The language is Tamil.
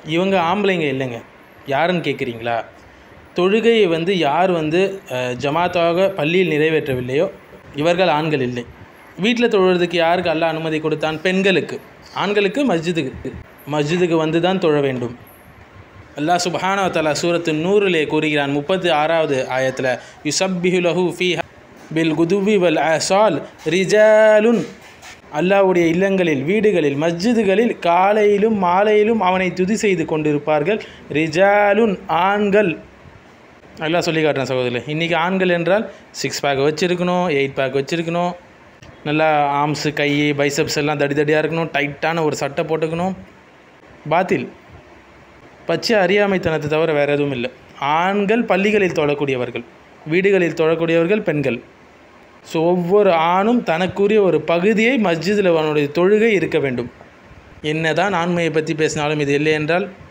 இவங்க ஆம்பளைங்க இல்லைங்க யாருன்னு கேட்குறீங்களா தொழுகையை வந்து யார் வந்து அஹ், ஜமாத்தாக பள்ளியில் நிறைவேற்றவில்லையோ இவர்கள் ஆண்கள் இல்லை வீட்டில் தொழுறதுக்கு யாருக்கு அல்லாஹ் அனுமதி கொடுத்தான் பெண்களுக்கு ஆண்களுக்கு மஸ்ஜிதுக்கு மஸ்ஜிதுக்கு வந்து தான் தொழ வேண்டும் அல்லாஹ் சுப்ஹானஹு வ தஆலா சூரத்து நூறிலே கூறுகிறான் முப்பத்தி ஆறாவது ஆயத்தில் யுசப்பிஹு லஹு ஃபீ பில் குதுவி வல் அசால் ரிஜாலுன் அல்லாஹ்வுடைய இல்லங்களில் வீடுகளில் மஸ்ஜிதுகளில் காலையிலும் மாலையிலும் அவனை துதி செய்து கொண்டிருப்பார்கள் ரிஜாலுன் ஆண்கள் அல்லாஹ் சொல்லி காட்டுறேன் சகோதரர்களே இன்றைக்கி ஆண்கள் என்றால் சிக்ஸ் பேக் வச்சுருக்கணும் எயிட் பேக் வச்சுருக்கணும் நல்லா ஆம்ஸு கை பைசப்ஸ் எல்லாம் தடி தடியாக இருக்கணும் டைட்டான ஒரு சட்டை போட்டுக்கணும் பாத்தில் பச்சை அறியாமைத்தனத்தை தவிர வேறு எதுவும் இல்லை ஆண்கள் பள்ளிகளில் தொழக்கூடியவர்கள் வீடுகளில் தொழக்கூடியவர்கள் பெண்கள் ஸோ ஒவ்வொரு ஆணும் தனக்குரிய ஒரு பகுதியை மஸ்ஜிதில் அவனுடைய தொழுகை இருக்க வேண்டும் என்னதான் ஆண்மையை பற்றி பேசினாலும் இது இல்லை என்றால்